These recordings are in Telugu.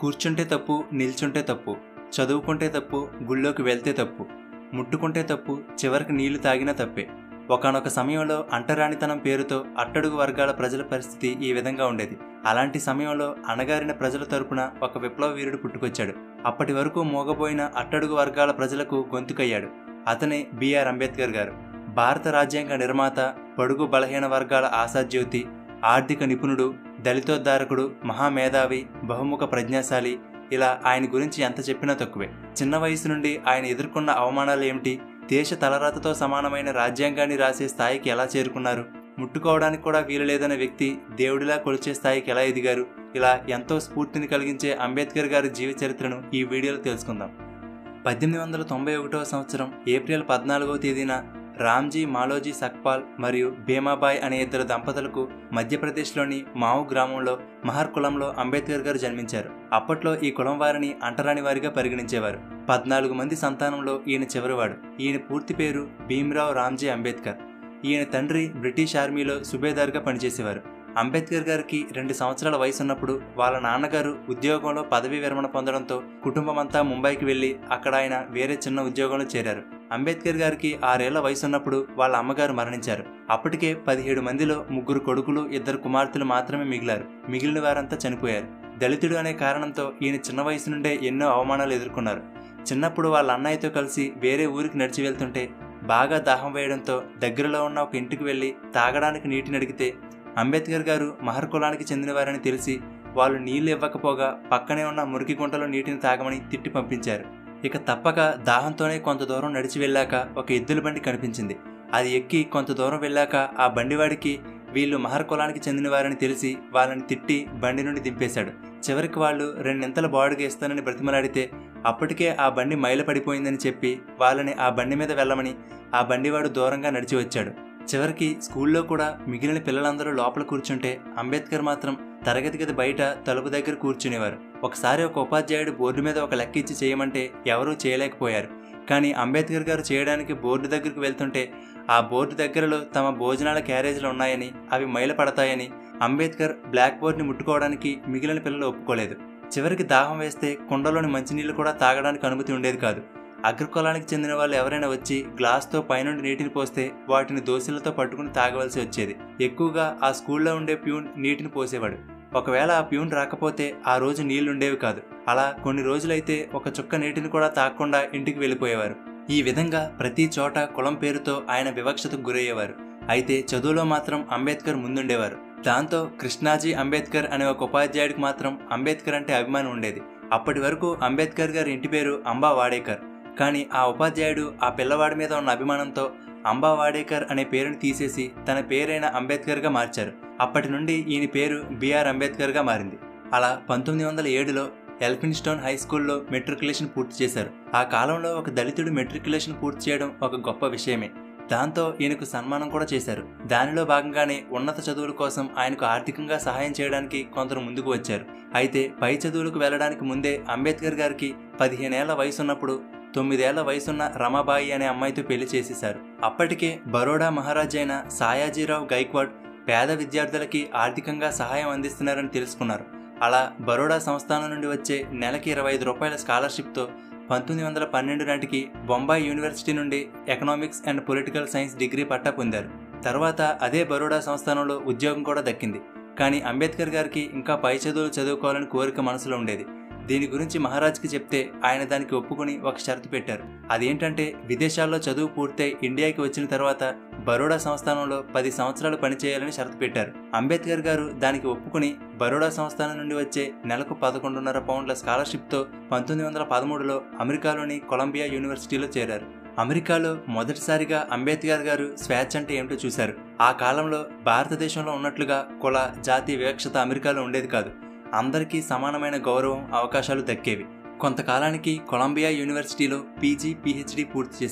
కూర్చుంటే తప్పు నిల్చుంటే తప్పు చదువుకుంటే తప్పు గుళ్ళోకి వెళ్తే తప్పు ముట్టుకుంటే తప్పు చివరికి నీళ్లు తాగినా తప్పే ఒకనొక సమయంలో అంటరానితనం పేరుతో అట్టడుగు వర్గాల ప్రజల పరిస్థితి ఈ విధంగా ఉండేది అలాంటి సమయంలో అణగారిన ప్రజల తరపున ఒక విప్లవ వీరుడు పుట్టుకొచ్చాడు అప్పటి వరకు మోగబోయిన అట్టడుగు వర్గాల ప్రజలకు గొంతుకయ్యాడు అతనే బిఆర్ అంబేద్కర్ గారు భారత రాజ్యాంగ నిర్మాత బడుగు బలహీన వర్గాల ఆశాజ్యోతి ఆర్థిక నిపుణుడు దళితోద్ధారకుడు మహామేధావి బహుముఖ ప్రజ్ఞాశాలి ఇలా ఆయన గురించి ఎంత చెప్పినా తక్కువే చిన్న వయసు నుండి ఆయన ఎదుర్కొన్న అవమానాలు ఏమిటి దేశ తలరాతతో సమానమైన రాజ్యాంగాన్ని రాసే స్థాయికి ఎలా చేరుకున్నారు ముట్టుకోవడానికి కూడా వీలు లేదనే వ్యక్తి దేవుడిలా కొలిచే స్థాయికి ఎలా ఎదిగారు ఇలా ఎంతో స్ఫూర్తిని కలిగించే అంబేద్కర్ గారి జీవిత చరిత్రను ఈ వీడియోలో తెలుసుకుందాం పద్దెనిమిది వందల తొంభై ఒకటవ సంవత్సరం ఏప్రిల్ పద్నాలుగవ తేదీన రామ్జీ మాలోజీ సక్పాల్ మరియు భీమాబాయ్ అనే ఇద్దరు దంపతులకు మధ్యప్రదేశ్లోని మావు గ్రామంలో మహర్ కులంలో అంబేద్కర్ గారు జన్మించారు అప్పట్లో ఈ కులం వారిని అంటరాని వారిగా పరిగణించేవారు పద్నాలుగు మంది సంతానంలో ఈయన చివరివాడు ఈయన పూర్తి పేరు భీమ్రావ్ రామ్జీ అంబేద్కర్ ఈయన తండ్రి బ్రిటిష్ ఆర్మీలో సుబేదార్గా పనిచేసేవారు అంబేద్కర్ గారికి రెండు సంవత్సరాల వయసు ఉన్నప్పుడు వాళ్ళ నాన్నగారు ఉద్యోగంలో పదవీ విరమణ పొందడంతో కుటుంబమంతా ముంబైకి వెళ్లి అక్కడ ఆయన వేరే చిన్న ఉద్యోగంలో చేరారు అంబేద్కర్ గారికి ఆరేళ్ల వయసు ఉన్నప్పుడు వాళ్ళ అమ్మగారు మరణించారు అప్పటికే పదిహేడు మందిలో ముగ్గురు కొడుకులు ఇద్దరు కుమార్తెలు మాత్రమే మిగిలారు మిగిలిన వారంతా చనిపోయారు దళితుడు అనే కారణంతో ఈయన చిన్న వయసు నుండే ఎన్నో అవమానాలు ఎదుర్కొన్నారు చిన్నప్పుడు వాళ్ళ అన్నయ్యతో కలిసి వేరే ఊరికి నడిచి వెళ్తుంటే బాగా దాహం వేయడంతో దగ్గరలో ఉన్న ఒక ఇంటికి వెళ్లి తాగడానికి నీటిని అడిగితే అంబేద్కర్ గారు మహర్ కులానికి చెందినవారని తెలిసి వాళ్ళు నీళ్లు ఇవ్వకపోగా పక్కనే ఉన్న మురికి గుంటలో నీటిని తాగమని తిట్టి పంపించారు ఇక తప్పక దాహంతోనే కొంత దూరం నడిచి వెళ్ళాక ఒక ఎద్దుల బండి కనిపించింది అది ఎక్కి కొంత దూరం వెళ్ళాక ఆ బండివాడికి వీళ్ళు మహర్ కులానికి చెందినవారని తెలిసి వాళ్ళని తిట్టి బండి నుండి దింపేశాడు చివరికి వాళ్ళు రెండింతల బాడుగా ఇస్తానని బ్రతిమలాడితే అప్పటికే ఆ బండి మైల పడిపోయిందని చెప్పి వాళ్ళని ఆ బండి మీద వెళ్ళమని ఆ బండివాడు దూరంగా నడిచి వచ్చాడు చివరికి స్కూల్లో కూడా మిగిలిన పిల్లలందరూ లోపల కూర్చుంటే అంబేద్కర్ మాత్రం తరగతి గది బయట తలుపు దగ్గర కూర్చునేవారు ఒకసారి ఒక ఉపాధ్యాయుడు బోర్డు మీద ఒక లెక్క ఇచ్చి చేయమంటే ఎవరూ చేయలేకపోయారు కానీ అంబేద్కర్ గారు చేయడానికి బోర్డు దగ్గరకు వెళ్తుంటే ఆ బోర్డు దగ్గరలో తమ భోజనాల క్యారేజీలు ఉన్నాయని అవి మైల పడతాయని అంబేద్కర్ బ్లాక్ బోర్డ్ని ముట్టుకోవడానికి మిగిలిన పిల్లలు ఒప్పుకోలేదు చివరికి దాహం వేస్తే కుండలోని మంచినీళ్లు కూడా తాగడానికి అనుమతి ఉండేది కాదు అగ్రకులానికి చెందిన వాళ్ళు ఎవరైనా వచ్చి గ్లాస్తో పైనుండి నీటిని పోస్తే వాటిని దోశలతో పట్టుకుని తాగవలసి వచ్చేది ఎక్కువగా ఆ స్కూల్లో ఉండే ప్యూన్ నీటిని పోసేవాడు ఒకవేళ ఆ ప్యూన్ రాకపోతే ఆ రోజు నీళ్లుండేవి కాదు అలా కొన్ని రోజులైతే ఒక చుక్క నీటిని కూడా తాగకుండా ఇంటికి వెళ్ళిపోయేవారు ఈ విధంగా ప్రతి చోట కులం పేరుతో ఆయన వివక్షతకు గురయ్యేవారు అయితే చదువులో మాత్రం అంబేద్కర్ ముందుండేవారు దాంతో కృష్ణాజీ అంబేద్కర్ అనే ఒక ఉపాధ్యాయుడికి మాత్రం అంబేద్కర్ అంటే అభిమానం ఉండేది అప్పటి వరకు అంబేద్కర్ గారి ఇంటి పేరు అంబా వాడేకర్ కానీ ఆ ఉపాధ్యాయుడు ఆ పిల్లవాడి మీద ఉన్న అభిమానంతో అంబా వాడేకర్ అనే పేరుని తీసేసి తన పేరైన అంబేద్కర్గా మార్చారు అప్పటి నుండి ఈయన పేరు బిఆర్ అంబేద్కర్గా మారింది అలా పంతొమ్మిది వందల ఏడులో ఎల్ఫిన్స్టోన్ హై స్కూల్లో మెట్రికులేషన్ పూర్తి చేశారు ఆ కాలంలో ఒక దళితుడు మెట్రికులేషన్ పూర్తి చేయడం ఒక గొప్ప విషయమే దాంతో ఈయనకు సన్మానం కూడా చేశారు దానిలో భాగంగానే ఉన్నత చదువుల కోసం ఆయనకు ఆర్థికంగా సహాయం చేయడానికి కొందరు ముందుకు వచ్చారు అయితే పై చదువులకు వెళ్ళడానికి ముందే అంబేద్కర్ గారికి పదిహేనేళ్ల వయసున్నప్పుడు తొమ్మిదేళ్ల వయసున్న రమాబాయి అనే అమ్మాయితో పెళ్లి చేసేశారు అప్పటికే బరోడా మహారాజు అయిన సాయాజీరావు గైక్వాడ్ పేద విద్యార్థులకి ఆర్థికంగా సహాయం అందిస్తున్నారని తెలుసుకున్నారు అలా బరోడా సంస్థానం నుండి వచ్చే నెలకి ఇరవై ఐదు రూపాయల స్కాలర్షిప్తో పంతొమ్మిది వందల పన్నెండు నాటికి బొంబాయి యూనివర్సిటీ నుండి economics and political science degree పట్టా పొందారు తర్వాత అదే బరోడా సంస్థానంలో ఉద్యోగం కూడా దక్కింది కానీ అంబేద్కర్ గారికి ఇంకా పై చదువులు చదువుకోవాలని కోరిక మనసులో ఉండేది దీని గురించి మహారాజ్కి చెప్తే ఆయన దానికి ఒప్పుకుని ఒక షరతు పెట్టారు అదేంటంటే విదేశాల్లో చదువు పూర్తయి ఇండియాకి వచ్చిన తర్వాత బరోడా సంస్థానంలో పది సంవత్సరాలు పనిచేయాలని షరతు పెట్టారు అంబేద్కర్ గారు దానికి ఒప్పుకుని బరోడా సంస్థానం నుండి వచ్చే నెలకు పదకొండున్నర పౌండ్ల స్కాలర్షిప్తో పంతొమ్మిది వందల పదమూడులో అమెరికాలోని కొలంబియా యూనివర్సిటీలో చేరారు అమెరికాలో మొదటిసారిగా అంబేద్కర్ గారు స్వేచ్ఛ అంటే ఏమిటో చూశారు ఆ కాలంలో భారతదేశంలో ఉన్నట్లుగా కుల జాతి వివక్షత అమెరికాలో ఉండేది కాదు అందరికీ సమానమైన గౌరవం అవకాశాలు దక్కేవి కొంతకాలానికి కొలంబియా యూనివర్సిటీలో పీజీ పిహెచ్డి పూర్తి చేశారు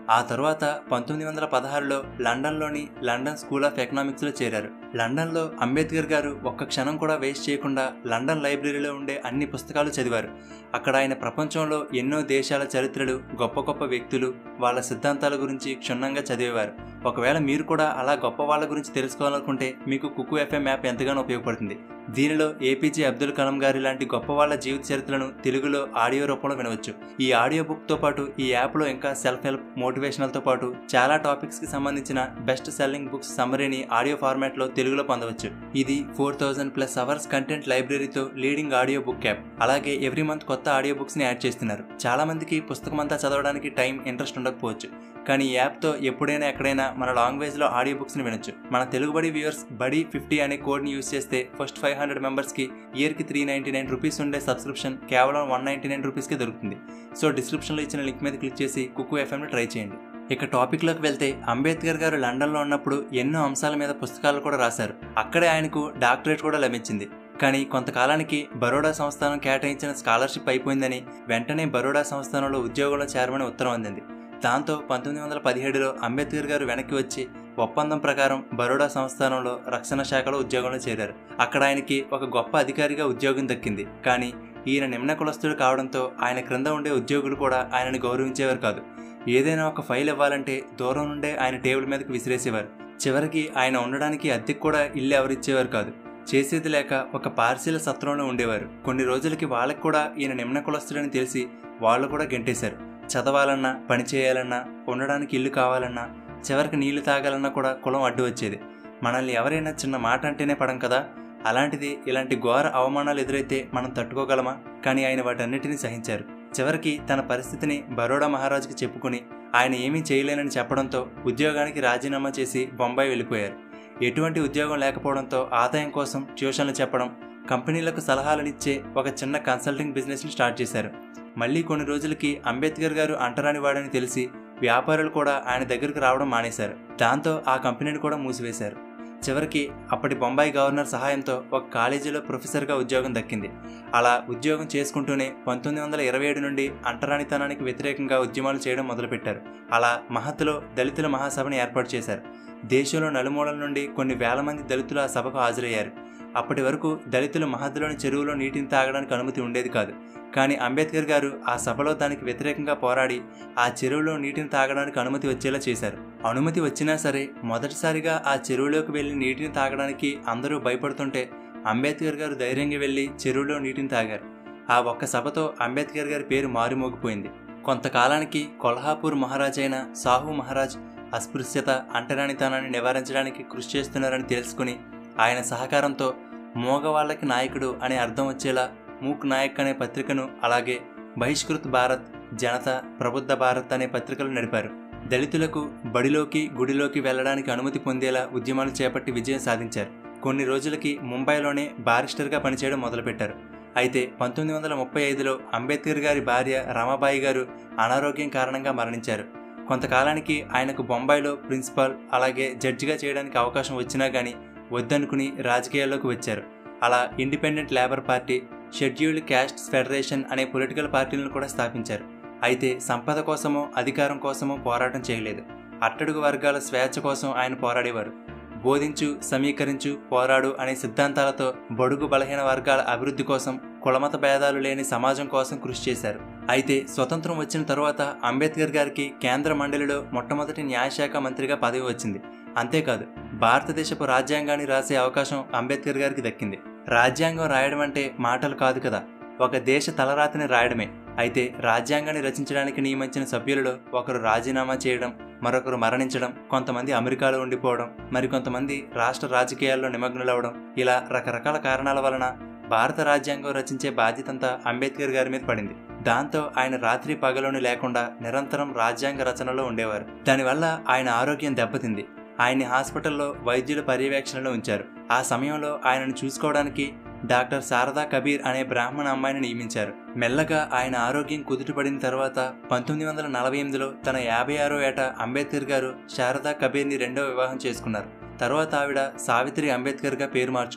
ఆ తరువాత పంతొమ్మిది వందల పదహారులో లండన్లోని లండన్ స్కూల్ ఆఫ్ ఎకనామిక్స్లో చేరారు లండన్లో అంబేద్కర్ గారు ఒక్క క్షణం కూడా వేస్ట్ చేయకుండా లండన్ లైబ్రరీలో ఉండే అన్ని పుస్తకాలు చదివారు అక్కడ ఆయన ప్రపంచంలో ఎన్నో దేశాల చరిత్రలు గొప్ప గొప్ప వ్యక్తులు వాళ్ళ సిద్ధాంతాల గురించి క్షుణ్ణంగా చదివేవారు ఒకవేళ మీరు కూడా అలా గొప్ప వాళ్ళ గురించి తెలుసుకోవాలనుకుంటే మీకు కుక్కు ఎఫ్ఎం యాప్ ఎంతగానో ఉపయోగపడుతుంది దీనిలో ఏపీజే అబ్దుల్ కలాం గారి లాంటి గొప్ప వాళ్ళ జీవిత చరిత్రలను తెలుగులో ఆడియో రూపంలో వినవచ్చు ఈ ఆడియో బుక్తో పాటు ఈ యాప్లో ఇంకా సెల్ఫ్ హెల్ప్ మోటివేషనల్తో పాటు చాలా టాపిక్స్కి సంబంధించిన బెస్ట్ సెల్లింగ్ బుక్స్ సమ్మరీని ఆడియో ఫార్మాట్లో తెలుగులో పొందవచ్చు ఇది four thousand plus hours content లైబ్రరీతో లీడింగ్ ఆడియో బుక్ యాప్ అలాగే ఎవ్రీ మంత్ కొత్త ఆడియో బుక్స్ని యాడ్ చేస్తున్నారు చాలా మందికి పుస్తకం అంతా చదవడానికి టైం ఇంట్రెస్ట్ ఉండకపోవచ్చు కానీ ఈ యాప్తో ఎప్పుడైనా ఎక్కడైనా మన లాంగ్వేజ్లో ఆడియో బుక్స్ని వినొచ్చు మన తెలుగుబడి వ్యూవర్స్ బడి ఫిఫ్టీ అనే కోడ్ని యూస్ చేస్తే ఫస్ట్ ఫైవ్ హండ్రెడ్ మెంబర్స్కి ఇయర్కి త్రీ నైంటీ నైన్ రూపీస్ ఉండే సబ్స్క్రిప్షన్ కేవలం వన్ నైంటీ నైన్ రూపీస్కే దొరుకుతుంది సో డిస్క్రిప్షన్లో ఇచ్చిన లింక్ మీద క్లిక్ చేసి కుక్కు ఎఫ్ఎంని ట్రై చేయండి ఇక టాపిక్లోకి వెళ్తే అంబేద్కర్ గారు లండన్లో ఉన్నప్పుడు ఎన్నో అంశాల మీద పుస్తకాలు కూడా రాశారు అక్కడే ఆయనకు డాక్టరేట్ కూడా లభించింది కానీ కొంతకాలానికి బరోడా సంస్థానం కేటాయించిన స్కాలర్షిప్ అయిపోయిందని వెంటనే బరోడా సంస్థానంలో ఉద్యోగంలో చేరమని ఉత్తరం అందింది దాంతో పంతొమ్మిది వందల పదిహేడులో అంబేద్కర్ గారు వెనక్కి వచ్చి ఒప్పందం ప్రకారం బరోడా సంస్థానంలో రక్షణ శాఖలో ఉద్యోగంలో చేరారు అక్కడ ఆయనకి ఒక గొప్ప అధికారిగా ఉద్యోగం దక్కింది కానీ ఈయన నిమ్న కులస్తుడు కావడంతో ఆయన క్రింద ఉండే ఉద్యోగులు కూడా ఆయనను గౌరవించేవారు కాదు ఏదైనా ఒక ఫైల్ ఇవ్వాలంటే దూరం నుండే ఆయన టేబుల్ మీదకి విసిరేసేవారు చివరికి ఆయన ఉండడానికి అద్దెకు కూడా ఇల్లు ఎవరిచ్చేవారు కాదు చేసేది లేక ఒక పార్సీల సత్రంలో ఉండేవారు కొన్ని రోజులకి వాళ్ళకి కూడా ఈయన నిమ్న కులస్తుడని తెలిసి వాళ్ళు కూడా గెంటేశారు చదవాలన్నా పని చేయాలన్నా ఉండడానికి ఇల్లు కావాలన్నా చివరికి నీళ్లు తాగాలన్నా కూడా కులం అడ్డు వచ్చేది మనల్ని ఎవరైనా చిన్న మాట అంటేనే పడం కదా అలాంటిది ఇలాంటి ఘోర అవమానాలు ఎదురైతే మనం తట్టుకోగలమా కానీ ఆయన వాటన్నిటినీ సహించారు చివరికి తన పరిస్థితిని బరోడా మహారాజుకి చెప్పుకుని ఆయన ఏమీ చేయలేనని చెప్పడంతో ఉద్యోగానికి రాజీనామా చేసి బొంబాయి వెళ్ళిపోయారు ఎటువంటి ఉద్యోగం లేకపోవడంతో ఆదాయం కోసం ట్యూషన్లు చెప్పడం కంపెనీలకు సలహాలనిచ్చే ఒక చిన్న కన్సల్టింగ్ బిజినెస్ని స్టార్ట్ చేశారు మళ్ళీ కొన్ని రోజులకి అంబేద్కర్ గారు అంటరాని వాడని తెలిసి వ్యాపారులు కూడా ఆయన దగ్గరకు రావడం మానేశారు దాంతో ఆ కంపెనీని కూడా మూసివేశారు చివరికి అప్పటి బొంబాయి గవర్నర్ సహాయంతో ఒక కాలేజీలో ప్రొఫెసర్గా ఉద్యోగం దక్కింది అలా ఉద్యోగం చేసుకుంటూనే పంతొమ్మిది వందల ఇరవై ఏడు నుండి అంటరానితనానికి వ్యతిరేకంగా ఉద్యమాలు చేయడం మొదలుపెట్టారు అలా మహత్తులో దళితుల మహాసభని ఏర్పాటు చేశారు దేశంలో నలుమూలల నుండి కొన్ని వేల మంది దళితులు ఆ సభకు హాజరయ్యారు అప్పటి వరకు దళితులు మహద్దులోని చెరువులో నీటిని తాగడానికి అనుమతి ఉండేది కాదు కానీ అంబేద్కర్ గారు ఆ సభలో దానికి వ్యతిరేకంగా పోరాడి ఆ చెరువులో నీటిని తాగడానికి అనుమతి వచ్చేలా చేశారు అనుమతి వచ్చినా సరే మొదటిసారిగా ఆ చెరువులోకి వెళ్లి నీటిని తాగడానికి అందరూ భయపడుతుంటే అంబేద్కర్ గారు ధైర్యంగా వెళ్లి చెరువులో నీటిని తాగారు ఆ ఒక్క సభతో అంబేద్కర్ గారి పేరు మారుమోగిపోయింది కొంతకాలానికి కొల్హాపూర్ మహారాజైన సాహు మహారాజ్ అస్పృశ్యత అంటరానితనాన్ని నివారించడానికి కృషి చేస్తున్నారని తెలుసుకుని ఆయన సహకారంతో మోగవాళ్ళకి నాయకుడు అనే అర్థం వచ్చేలా మూక్ నాయక్ అనే పత్రికను అలాగే బహిష్కృత్ భారత్ జనత ప్రబుద్ధ భారత్ అనే పత్రికలు నడిపారు దళితులకు బడిలోకి గుడిలోకి వెళ్లడానికి అనుమతి పొందేలా ఉద్యమాలు చేపట్టి విజయం సాధించారు కొన్ని రోజులకి ముంబైలోనే బారిస్టర్గా పనిచేయడం మొదలుపెట్టారు అయితే పంతొమ్మిది వందల ముప్పై ఐదులో అంబేద్కర్ గారి భార్య రమాబాయి గారు అనారోగ్యం కారణంగా మరణించారు కొంతకాలానికి ఆయనకు బొంబాయిలో ప్రిన్సిపాల్ అలాగే జడ్జిగా చేయడానికి అవకాశం వచ్చినా కానీ వద్దనుకుని రాజకీయాల్లోకి వచ్చారు అలా independent labour party scheduled caste federation అనే పొలిటికల్ పార్టీలను కూడా స్థాపించారు అయితే సంపద కోసమో అధికారం కోసమో పోరాటం చేయలేదు అట్టడుగు వర్గాల స్వేచ్ఛ కోసం ఆయన పోరాడేవారు బోధించు సమీకరించు పోరాడు అనే సిద్ధాంతాలతో బడుగు బలహీన వర్గాల అభివృద్ధి కోసం కులమత భేదాలు లేని సమాజం కోసం కృషి చేశారు అయితే స్వతంత్రం వచ్చిన తరువాత అంబేద్కర్ గారికి కేంద్ర మండలిలో మొట్టమొదటి న్యాయశాఖ మంత్రిగా పదవి వచ్చింది అంతేకాదు భారతదేశపు రాజ్యాంగాన్ని రాసే అవకాశం అంబేద్కర్ గారికి దక్కింది రాజ్యాంగం రాయడం అంటే మాటలు కాదు కదా ఒక దేశ తలరాతిని రాయడమే అయితే రాజ్యాంగాన్ని రచించడానికి నియమించిన సభ్యులలో ఒకరు రాజీనామా చేయడం మరొకరు మరణించడం కొంతమంది అమెరికాలో ఉండిపోవడం మరికొంతమంది రాష్ట్ర రాజకీయాల్లో నిమగ్నులవడం ఇలా రకరకాల కారణాల వలన భారత రాజ్యాంగం రచించే బాధ్యతంతా అంబేద్కర్ గారి మీద పడింది దాంతో ఆయన రాత్రి పగలోని లేకుండా నిరంతరం రాజ్యాంగ రచనలో ఉండేవారు దానివల్ల ఆయన ఆరోగ్యం దెబ్బతింది ఆయన్ని హాస్పిటల్లో వైద్యుల పర్యవేక్షణలో ఉంచారు ఆ సమయంలో ఆయనను చూసుకోవడానికి డాక్టర్ శారదా కబీర్ అనే బ్రాహ్మణ అమ్మాయిని నియమించారు మెల్లగా ఆయన ఆరోగ్యం కుదుటపడిన తర్వాత పంతొమ్మిది వందల నలభై ఎనిమిదిలో తన యాభై ఆరో ఏట అంబేద్కర్ గారు శారదా కబీర్ని రెండో వివాహం చేసుకున్నారు తర్వాత ఆవిడ సావిత్రి అంబేద్కర్గా పేరు మార్చుకున్నారు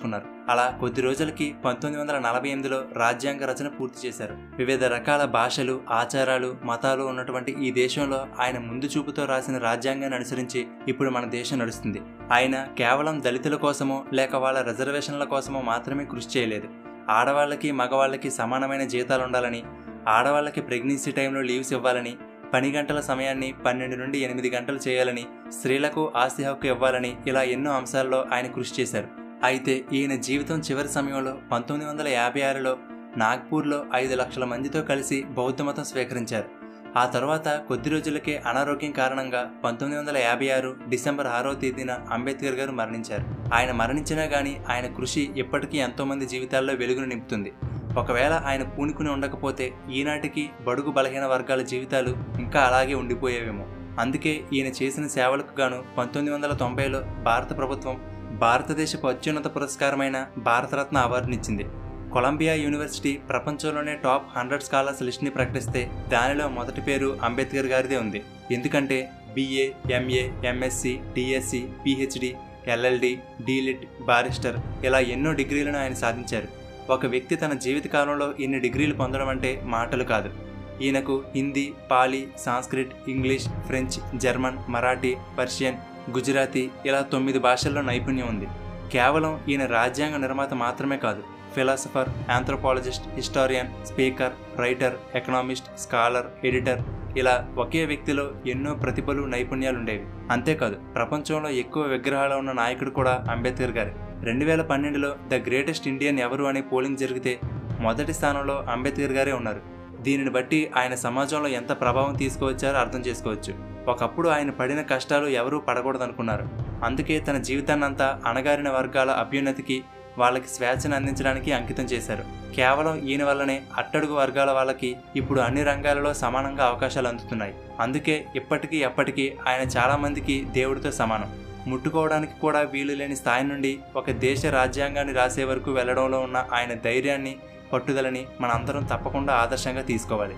అలా కొద్ది రోజులకి పంతొమ్మిది వందల నలభై ఎనిమిదిలో రాజ్యాంగ రచన పూర్తి చేశారు వివిధ రకాల భాషలు ఆచారాలు మతాలు ఉన్నటువంటి ఈ దేశంలో ఆయన ముందు చూపుతో రాసిన రాజ్యాంగాన్ని అనుసరించి ఇప్పుడు మన దేశం నడుస్తుంది ఆయన కేవలం దళితుల కోసమో లేక వాళ్ళ రిజర్వేషన్ల కోసమో మాత్రమే కృషి చేయలేదు ఆడవాళ్ళకి మగవాళ్ళకి సమానమైన జీతాలు ఉండాలని ఆడవాళ్ళకి ప్రెగ్నెన్సీ టైంలో లీవ్స్ ఇవ్వాలని పని గంటల సమయాన్ని పన్నెండు నుండి ఎనిమిది గంటలు చేయాలని స్త్రీలకు ఆస్తి హక్కు ఇవ్వాలని ఇలా ఎన్నో అంశాల్లో ఆయన కృషి చేశారు అయితే ఈయన జీవితం చివరి సమయంలో పంతొమ్మిది వందల యాభై ఆరులో నాగ్పూర్లో ఐదు లక్షల మందితో కలిసి బౌద్ధ మతం స్వీకరించారు ఆ తర్వాత కొద్ది రోజులకే అనారోగ్యం కారణంగా పంతొమ్మిది వందల యాభై ఆరు డిసెంబర్ ఆరో తేదీన అంబేద్కర్ గారు మరణించారు ఆయన మరణించినా కానీ ఆయన కృషి ఇప్పటికీ ఎంతోమంది జీవితాల్లో వెలుగును నింపుతుంది ఒకవేళ ఆయన పూనుకుని ఉండకపోతే ఈనాటికి బడుగు బలహీన వర్గాల జీవితాలు ఇంకా అలాగే ఉండిపోయేవేమో అందుకే ఈయన చేసిన సేవలకు గాను పంతొమ్మిది వందల తొంభైలో భారత ప్రభుత్వం భారతదేశపు అత్యున్నత పురస్కారమైన భారతరత్న అవార్డునిచ్చింది కొలంబియా యూనివర్సిటీ ప్రపంచంలోనే టాప్ హండ్రెడ్ స్కాలర్స్ లిస్ట్ని ప్రకటిస్తే దానిలో మొదటి పేరు అంబేద్కర్ గారిదే ఉంది ఎందుకంటే BA MA MSc DSc PhD LLD DLitt barrister ఇలా ఎన్నో డిగ్రీలను ఆయన సాధించారు ఒక వ్యక్తి తన జీవితకాలంలో ఇన్ని డిగ్రీలు పొందడం అంటే మాటలు కాదు ఈయనకు Hindi Pali Sanskrit English French German Marathi Persian Gujarati ఇలా తొమ్మిది భాషల్లో నైపుణ్యం ఉంది కేవలం ఈయన రాజ్యాంగ నిర్మాత మాత్రమే కాదు philosopher anthropologist historian speaker writer economist scholar editor ఇలా ఒకే వ్యక్తిలో ఎన్నో ప్రతిభలు నైపుణ్యాలు ఉండేవి అంతేకాదు ప్రపంచంలో ఎక్కువ విగ్రహాలు ఉన్న నాయకుడు కూడా అంబేద్కర్ గారు రెండు వేల పన్నెండులో ద గ్రేటెస్ట్ ఇండియన్ ఎవరు అనే పోలింగ్ జరిగితే మొదటి స్థానంలో అంబేద్కర్ గారే ఉన్నారు దీనిని బట్టి ఆయన సమాజంలో ఎంత ప్రభావం తీసుకువచ్చారో అర్థం చేసుకోవచ్చు ఒకప్పుడు ఆయన పడిన కష్టాలు ఎవరూ పడకూడదనుకున్నారు అందుకే తన జీవితాన్నంతా అణగారిన వర్గాల అభ్యున్నతికి వాళ్ళకి స్వేచ్ఛను అందించడానికి అంకితం చేశారు కేవలం ఈయన వల్లనే అట్టడుగు వర్గాల వాళ్ళకి ఇప్పుడు అన్ని రంగాలలో సమానంగా అవకాశాలు అందుతున్నాయి అందుకే ఇప్పటికీ ఎప్పటికీ ఆయన చాలామందికి దేవుడితో సమానం ముట్టుకోవడానికి కూడా వీలు లేని స్థాయి నుండి ఒక దేశ రాజ్యాంగాన్ని రాసే వరకు వెళ్లడంలో ఉన్న ఆయన ధైర్యాన్ని పట్టుదలని మనందరం తప్పకుండా ఆదర్శంగా తీసుకోవాలి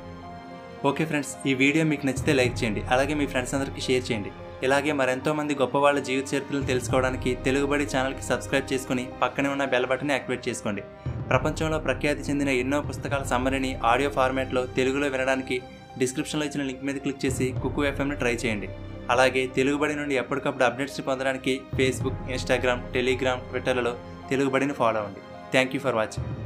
ఓకే ఫ్రెండ్స్ ఈ వీడియో మీకు నచ్చితే లైక్ చేయండి అలాగే మీ ఫ్రెండ్స్ అందరికీ షేర్ చేయండి ఇలాగే మరెంతో మంది గొప్ప వాళ్ళ జీవిత చరిత్రలు తెలుసుకోవడానికి తెలుగుబడి ఛానల్కి సబ్స్క్రైబ్ చేసుకుని పక్కనే ఉన్న బెల్ బటన్ని యాక్టివేట్ చేసుకోండి ప్రపంచంలో ప్రఖ్యాతి చెందిన ఎన్నో పుస్తకాల సమ్మరిని ఆడియో ఫార్మాట్లో తెలుగులో వినడానికి డిస్క్రిప్షన్లో ఇచ్చిన లింక్ మీద క్లిక్ చేసి కుక్కు ఎఫ్ఎంని ట్రై చేయండి అలాగే తెలుగుబడి నుండి ఎప్పటికప్పుడు అప్డేట్స్ పొందడానికి ఫేస్బుక్ ఇన్స్టాగ్రామ్ టెలిగ్రామ్ ట్విట్టర్లలో తెలుగుబడిని ఫాలో అవ్వండి థ్యాంక్ యూ ఫర్ వాచింగ్